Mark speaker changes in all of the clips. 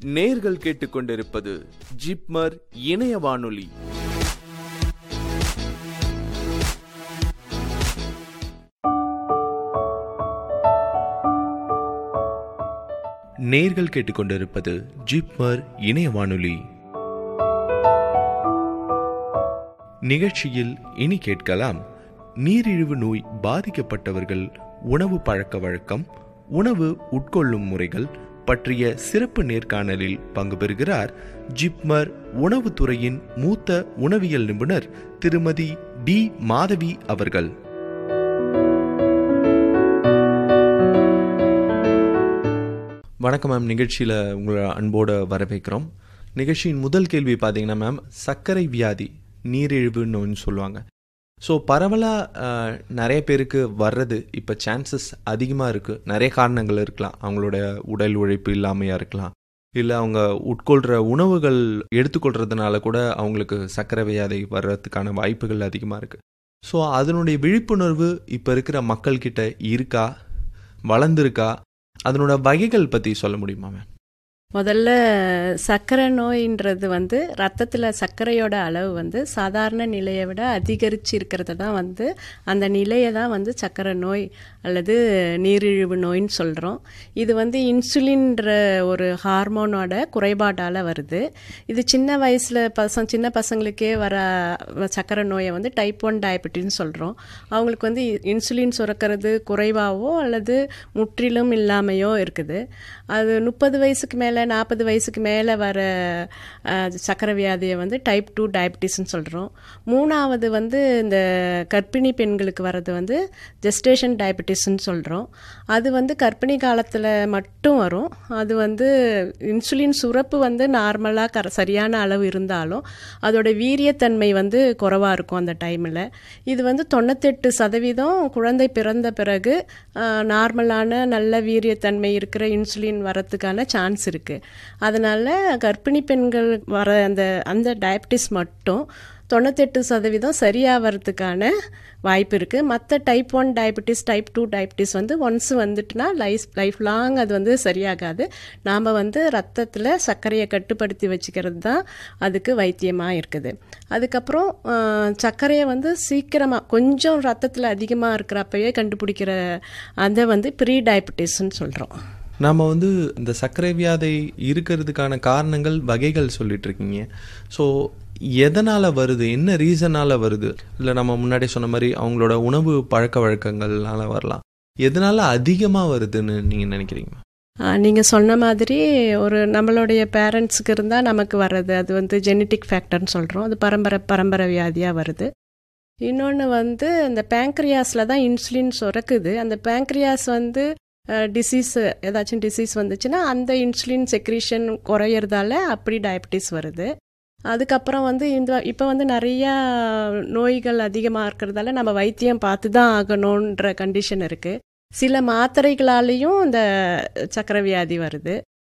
Speaker 1: நேர்கள் கேட்டுக்கொண்டிருப்பது ஜிப்மர் இணைய வானொலி நேர்கள் கேட்டுக்கொண்டிருப்பது ஜிப்மர் இணைய வானொலி நிகழ்ச்சியில் இனி கேட்கலாம் நீரிழிவு நோய் பாதிக்கப்பட்டவர்கள் உணவு பழக்க வழக்கம் உணவு உட்கொள்ளும் முறைகள் பற்றிய சிறப்பு நேர்காணலில் பங்கு பெறுகிறார் ஜிப்மர் உணவுத்துறையின் மூத்த உணவியல் நிபுணர் திருமதி டி மாதவி அவர்கள் வணக்கம் மேம் நிகழ்ச்சியில் உங்களை அன்போடு வரவேற்கிறோம் நிகழ்ச்சியின் முதல் கேள்வி பார்த்தீங்கன்னா மேம் சர்க்கரை வியாதி நீரிழிவு நோய்னு சொல்லுவாங்க ஸோ பரவலாக நிறைய பேருக்கு வர்றது இப்போ சான்சஸ் அதிகமாக இருக்குது நிறைய காரணங்கள் இருக்கலாம் அவங்களோட உடல் உழைப்பு இல்லாமையாக இருக்கலாம் இல்லை அவங்க உட்கொள்கிற உணவுகள் எடுத்துக்கொள்கிறதுனால கூட அவங்களுக்கு சர்க்கரை வியாதி வர்றதுக்கான வாய்ப்புகள் அதிகமாக இருக்குது ஸோ அதனுடைய விழிப்புணர்வு இப்போ இருக்கிற மக்கள்கிட்ட இருக்கா வளர்ந்துருக்கா அதனோட வகைகள் பற்றி சொல்ல முடியுமா மேம்
Speaker 2: முதல்ல சர்க்கரை நோயின்றது வந்து ரத்தத்தில் சர்க்கரையோட அளவு வந்து சாதாரண நிலையை விட அதிகரித்து இருக்கிறது தான் வந்து அந்த நிலையை தான் வந்து சர்க்கரை நோய் அல்லது நீரிழிவு நோயின்னு சொல்கிறோம் இது வந்து இன்சுலின்ற ஒரு ஹார்மோனோட குறைபாட்டால் வருது இது சின்ன வயசில் பசங்க சின்ன பசங்களுக்கே வர சர்க்கரை நோயை வந்து டைப் ஒன் டயபெட்டின்னு சொல்கிறோம் அவங்களுக்கு வந்து இன்சுலின் சுரக்கிறது குறைவாகவோ அல்லது முற்றிலும் இல்லாமையோ இருக்குது அது முப்பது வயசுக்கு மேலே நாற்பது வயசுக்கு மேலே வர சக்கரை வியாதியை வந்து டைப் டூ டயபிட்டிஸ்ன்னு சொல்கிறோம் மூணாவது வந்து இந்த கர்ப்பிணி பெண்களுக்கு வர்றது வந்து ஜெஸ்டேஷன் டயபிட்டிஸ்ன்னு சொல்கிறோம் அது வந்து கர்ப்பிணி காலத்தில் மட்டும் வரும் அது வந்து இன்சுலின் சுரப்பு வந்து நார்மலாக கர சரியான அளவு இருந்தாலும் அதோட வீரியத்தன்மை வந்து குறவாக இருக்கும் அந்த டைமில் இது வந்து தொண்ணூத்தெட்டு சதவீதம் குழந்தை பிறந்த பிறகு நார்மலான நல்ல வீரியத்தன்மை இருக்கிற இன்சுலின் வரத்துக்கான சான்ஸ் இருக்குது அதனால் கர்ப்பிணி பெண்கள் வர அந்த அந்த டயபிட்டிஸ் மட்டும் தொண்ணூத்தெட்டு சதவீதம் சரியாகிறதுக்கான வாய்ப்பு இருக்குது மற்ற type one diabetes type two diabetes வந்து ஒன்ஸ் வந்துட்டுனா லைஃப் லைஃப் லாங் அது வந்து சரியாகாது நாம் வந்து ரத்தத்தில் சர்க்கரையை கட்டுப்படுத்தி வச்சுக்கிறது தான் அதுக்கு வைத்தியமாக இருக்குது அதுக்கப்புறம் சர்க்கரையை வந்து சீக்கிரமாக கொஞ்சம் ரத்தத்தில் அதிகமாக இருக்கிறப்பவே கண்டுபிடிக்கிற அதை வந்து ப்ரீ டயபிட்டிஸ்ன்னு சொல்கிறோம்
Speaker 1: நாம் வந்து இந்த சர்க்கரை வியாதை இருக்கிறதுக்கான காரணங்கள் வகைகள் சொல்லிட்டு இருக்கீங்க ஸோ எதனால் வருது என்ன ரீசனால் வருது இல்லை நம்ம முன்னாடி சொன்ன மாதிரி அவங்களோட உணவு பழக்க வழக்கங்கள்னால வரலாம் எதனால் அதிகமாக வருதுன்னு நீங்கள் நினைக்கிறீங்க
Speaker 2: நீங்கள் சொன்ன மாதிரி ஒரு நம்மளுடைய பேரண்ட்ஸுக்கு இருந்தால் நமக்கு வர்றது அது வந்து ஜெனட்டிக் ஃபேக்டர்னு சொல்கிறோம் அது பரம்பரை பரம்பரை வியாதியாக வருது இன்னொன்று வந்து இந்த பேங்க்ரியாஸில் தான் இன்சுலின் சுரக்குது அந்த பேங்க்ரியாஸ் வந்து டிசீஸ் ஏதாச்சும் டிசீஸ் வந்துச்சுன்னா அந்த இன்சுலின் செக்ரீஷன் குறையிறதால அப்படி டயபிட்டிஸ் வருது அதுக்கப்புறம் வந்து இந்த இப்போ வந்து நிறையா நோய்கள் அதிகமாக இருக்கிறதால நம்ம வைத்தியம் பார்த்து தான் ஆகணுன்ற கண்டிஷன் இருக்குது சில மாத்திரைகளாலேயும் இந்த சக்கரை வியாதி வருது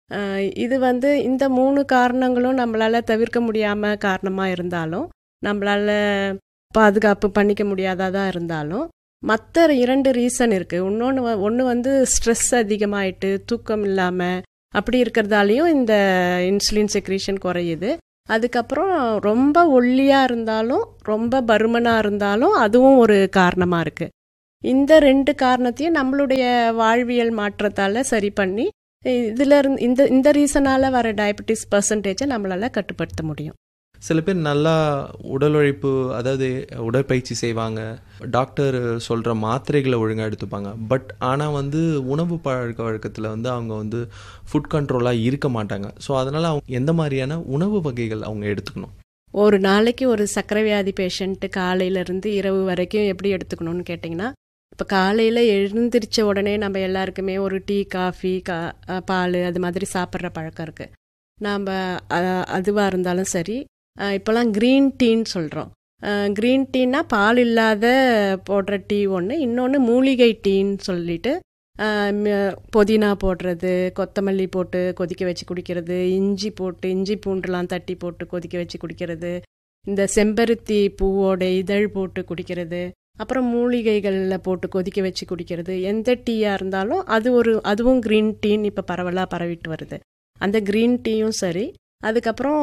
Speaker 2: இது வந்து இந்த மூணு காரணங்களும் நம்மளால் தவிர்க்க முடியாமல் காரணமாக இருந்தாலும் நம்மளால் பாதுகாப்பு பண்ணிக்க முடியாததாக இருந்தாலும் மற்ற இரண்டு ரீசன் இருக்குது இன்னொன்று ஒன்று வந்து ஸ்ட்ரெஸ் அதிகமாயிட்டு தூக்கம் இல்லாமல் அப்படி இருக்கிறதாலையும் இந்த இன்சுலின் செக்ரீஷன் குறையுது அதுக்கப்புறம் ரொம்ப ஒல்லியாக இருந்தாலும் ரொம்ப பருமனாக இருந்தாலும் அதுவும் ஒரு காரணமாக இருக்குது இந்த ரெண்டு காரணத்தையும் நம்மளுடைய வாழ்வியல் மாற்றத்தால் சரி பண்ணி இதில் இருந்து இந்த இந்த ரீசனால் வர டயபெட்டிஸ் பர்சன்டேஜை நம்மளால் கட்டுப்படுத்த முடியும்
Speaker 1: சில பேர் நல்லா உடல் உழைப்பு அதாவது உடற்பயிற்சி செய்வாங்க டாக்டர் சொல்கிற மாத்திரைகளை ஒழுங்காக எடுத்துப்பாங்க பட் ஆனால் வந்து உணவு பழக்க வழக்கத்தில் வந்து அவங்க வந்து ஃபுட் கண்ட்ரோலாக இருக்க மாட்டாங்க ஸோ அதனால் அவங்க எந்த மாதிரியான உணவு வகைகள் அவங்க எடுத்துக்கணும்
Speaker 2: ஒரு நாளைக்கு ஒரு சர்க்கரை வியாதி பேஷண்ட்டு காலையிலேருந்து இரவு வரைக்கும் எப்படி எடுத்துக்கணும்னு கேட்டிங்கன்னா இப்போ காலையில் எழுந்திரிச்ச உடனே நம்ம எல்லாருக்குமே ஒரு டீ காஃபி கா பால் அது மாதிரி சாப்பிட்ற பழக்கம் இருக்குது நாம் அதுவாக இருந்தாலும் சரி இப்போலாம் க்ரீன் டீன்னு சொல்கிறோம் க்ரீன் டீனா பால் இல்லாத போடுற டீ ஒன்று இன்னொன்று மூலிகை டீன்னு சொல்லிட்டு புதினா போடுறது கொத்தமல்லி போட்டு கொதிக்க வச்சு குடிக்கிறது இஞ்சி போட்டு இஞ்சி பூண்டுலாம் தட்டி போட்டு கொதிக்க வச்சு குடிக்கிறது இந்த செம்பருத்தி பூவோட இதழ் போட்டு குடிக்கிறது அப்புறம் மூலிகைகளில் போட்டு கொதிக்க வச்சு குடிக்கிறது எந்த டீயாக இருந்தாலும் அது ஒரு அதுவும் க்ரீன் டீன்னு இப்போ பரவலாக பரவிட்டு வருது அந்த க்ரீன் டீயும் சரி அதுக்கப்புறம்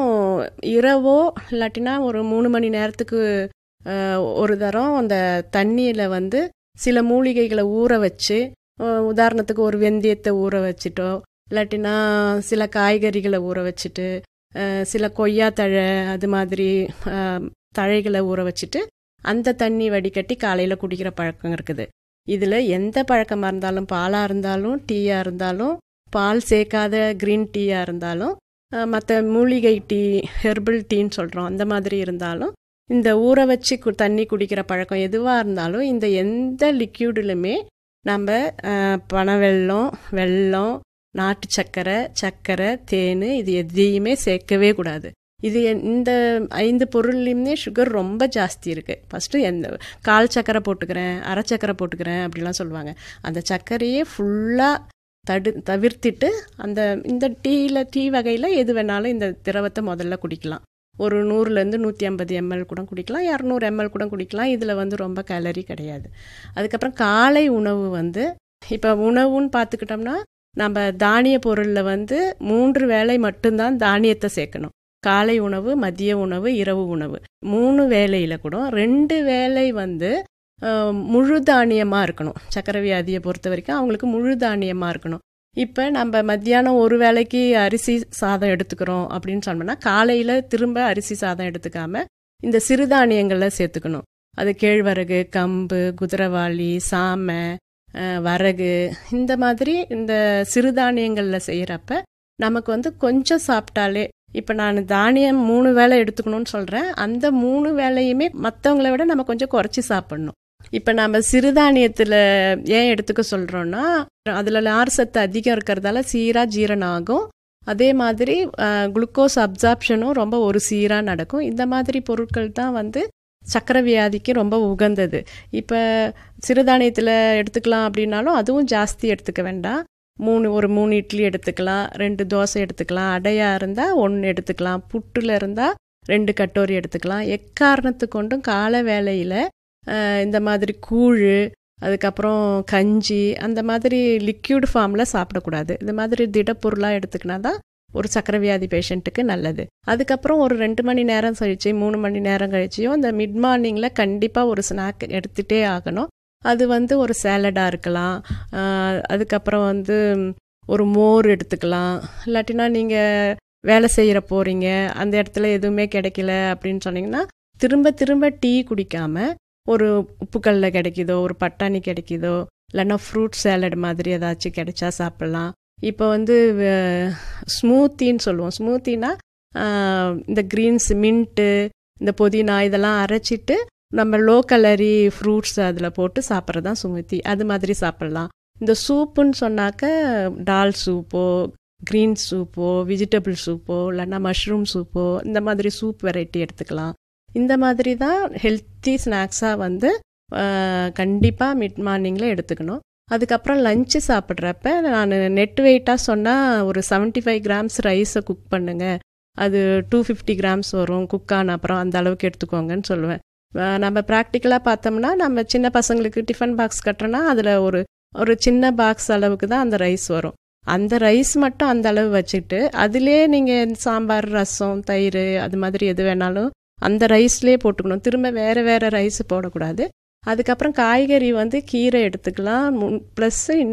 Speaker 2: இரவோ இல்லாட்டினா ஒரு மூணு மணி நேரத்துக்கு அஹ், ஒரு தரம் அந்த தண்ணியில் வந்து சில மூலிகைகளை ஊற வச்சு அஹ், உதாரணத்துக்கு ஒரு வெந்தயத்தை ஊற வச்சுட்டோ இல்லாட்டினா சில காய்கறிகளை ஊற வச்சுட்டு அஹ், சில கொய்யா தழை அது மாதிரி அஹ், தழைகளை ஊற வச்சுட்டு அந்த தண்ணி வடிகட்டி காலையில் குடிக்கிற பழக்கம் இருக்குது இதில் எந்த பழக்கமாக இருந்தாலும் பாலாக இருந்தாலும் டீயாக இருந்தாலும் பால் சேர்க்காத க்ரீன் டீயாக இருந்தாலும் மற்ற மூலிகை டீ ஹெர்பல் டீன்னு சொல்கிறோம் அந்த மாதிரி இருந்தாலும் இந்த ஊற வச்சு கு தண்ணி குடிக்கிற பழக்கம் எதுவாக இருந்தாலும் இந்த எந்த லிக்யூடுலுமே நம்ம அஹ், பனவெல்லம் வெல்லம் நாட்டு சர்க்கரை சர்க்கரை தேன் இது எதையுமே சேர்க்கவே கூடாது இது என்- இந்த ஐந்து பொருள்லையுமே சுகர் ரொம்ப ஜாஸ்தி இருக்குது ஃபஸ்ட்டு எந்த கால் சர்க்கரை போட்டுக்கிறேன் அரை சர்க்கரை போட்டுக்கிறேன் அப்படிலாம் சொல்லுவாங்க அந்த சர்க்கரையே ஃபுல்லாக தடு தவிர்த்திட்டு அந்த இந்த டீயில் டீ வகையில் எது வேணாலும் இந்த திரவத்தை முதல்ல குடிக்கலாம் ஒரு நூறுலேருந்து நூற்றி ஐம்பது எம்எல் கூட குடிக்கலாம் இரநூறு எம்எல் கூட குடிக்கலாம் இதில் வந்து ரொம்ப கேலரி கிடையாது அதுக்கப்புறம் காலை உணவு வந்து இப்போ உணவுன்னு பார்த்துக்கிட்டோம்னா நம்ம தானிய பொருளில் வந்து மூன்று வேளை மட்டும்தான் தானியத்தை சேர்க்கணும் காலை உணவு மதிய உணவு இரவு உணவு மூணு வேளையில் கூட ரெண்டு வேளை வந்து அஹ், முழு தானியமாக இருக்கணும் சக்கரை வியாதியை பொறுத்த வரைக்கும் அவங்களுக்கு முழு தானியமாக இருக்கணும் இப்போ நம்ம மத்தியானம் ஒரு வேளைக்கு அரிசி சாதம் எடுத்துக்கிறோம் அப்படின்னு சொன்னோம்னா காலையில் திரும்ப அரிசி சாதம் எடுத்துக்காம இந்த சிறுதானியங்களை சேர்த்துக்கணும் அது கேழ்வரகு கம்பு குதிரவாளி சாமை அஹ், வரகு இந்த மாதிரி இந்த சிறுதானியங்களில் செய்கிறப்ப நமக்கு வந்து கொஞ்சம் சாப்பிட்டாலே இப்போ நான் தானியம் மூணு வேளை எடுத்துக்கணும்னு சொல்கிறேன் அந்த மூணு வேளையுமே மற்றவங்கள விட நம்ம கொஞ்சம் குறைச்சி சாப்பிடணும் இப்போ நம்ம சிறுதானியத்தில் ஏன் எடுத்துக்க சொல்கிறோன்னா அதில் நார் சத்து அதிகம் இருக்கிறதால சீராக ஜீரணம் ஆகும் அதே மாதிரி குளுக்கோஸ் அப்சார்ப்ஷனும் ரொம்ப ஒரு சீராக நடக்கும் இந்த மாதிரி பொருட்கள் தான் வந்து சக்கரை வியாதிக்கு ரொம்ப உகந்தது இப்போ சிறுதானியத்தில் எடுத்துக்கலாம் அப்படின்னாலும் அதுவும் ஜாஸ்தி எடுத்துக்க வேண்டாம் மூணு ஒரு மூணு இட்லி எடுத்துக்கலாம் ரெண்டு தோசை எடுத்துக்கலாம் அடையாக இருந்தால் ஒன்று எடுத்துக்கலாம் புட்டில் இருந்தால் ரெண்டு கட்டோரி எடுத்துக்கலாம் எக்காரணத்து கொண்டும் கால வேளையில் இந்த மாதிரி கூழ் அதுக்கப்புறம் கஞ்சி அந்த மாதிரி லிக்யூட் ஃபார்மில் சாப்பிடக்கூடாது இந்த மாதிரி திடப்பொருளாக எடுத்துக்கினா தான் ஒரு சக்கரை வியாதி பேஷண்ட்டுக்கு நல்லது அதுக்கப்புறம் ஒரு ரெண்டு மணி நேரம் கழிச்சு மூணு மணி நேரம் கழிச்சியும் இந்த மிட் மார்னிங்கில் கண்டிப்பாக ஒரு ஸ்நாக் எடுத்துகிட்டே ஆகணும் அது வந்து ஒரு சேலடாக இருக்கலாம் ஆஹ் அதுக்கப்புறம் வந்து ஒரு மோர் எடுத்துக்கலாம் இல்லாட்டினா நீங்கள் வேலை செய்கிற போகிறீங்க அந்த இடத்துல எதுவுமே கிடைக்கல அப்படின்னு சொன்னீங்கன்னா திரும்ப திரும்ப டீ குடிக்காம ஒரு உப்புக்கல்ல கிடைக்குதோ ஒரு பட்டாணி கிடைக்குதோ இல்லைன்னா ஃப்ரூட் சேலட் மாதிரி ஏதாச்சும் கிடைச்சா சாப்பிட்லாம் இப்போ வந்து ஸ்மூத்தின்னு சொல்லுவோம் ஸ்மூத்தினா இந்த க்ரீன்ஸ் மின்ட்டு இந்த புதினா இதெல்லாம் அரைச்சிட்டு நம்ம லோ கலரி ஃப்ரூட்ஸ் அதில் போட்டு சாப்பிட்றது தான் சுமுத்தி அது மாதிரி சாப்பிட்லாம் இந்த சூப்புன்னு சொன்னாக்க டால் சூப்போ க்ரீன் சூப்போ வெஜிடபிள் சூப்போ இல்லைன்னா மஷ்ரூம் சூப்போ இந்த மாதிரி சூப் வெரைட்டி எடுத்துக்கலாம் இந்த மாதிரி தான் ஹெல்த்தி ஸ்நாக்ஸாக வந்து கண்டிப்பாக மிட் மார்னிங்கில் எடுத்துக்கணும் அதுக்கப்புறம் லஞ்சு சாப்பிட்றப்ப நான் நெட் வெயிட்டாக சொன்னால் ஒரு செவன்ட்டி ஃபைவ் கிராம்ஸ் ரைஸை குக் பண்ணுங்க அது டூ ஃபிஃப்டி கிராம்ஸ் வரும் குக் ஆன அப்புறம் அந்த அளவுக்கு எடுத்துக்கோங்கன்னு சொல்லுவேன் அஹ் நம்ம ப்ராக்டிக்கலாக பார்த்தோம்னா நம்ம சின்ன பசங்களுக்கு டிஃபன் பாக்ஸ் கட்டுறோன்னா அதில் ஒரு ஒரு சின்ன பாக்ஸ் அளவுக்கு தான் அந்த ரைஸ் வரும் அந்த ரைஸ் மட்டும் அந்த அளவு வச்சுட்டு அதிலே நீங்கள் சாம்பார் ரசம் தயிர் அது மாதிரி எது வேணாலும் அந்த ரைஸ்லேயே போட்டுக்கணும் திரும்ப வேறு வேறு ரைஸ் போடக்கூடாது அதுக்கப்புறம் காய்கறி வந்து கீரை எடுத்துக்கலாம் ப்ளஸ்ஸு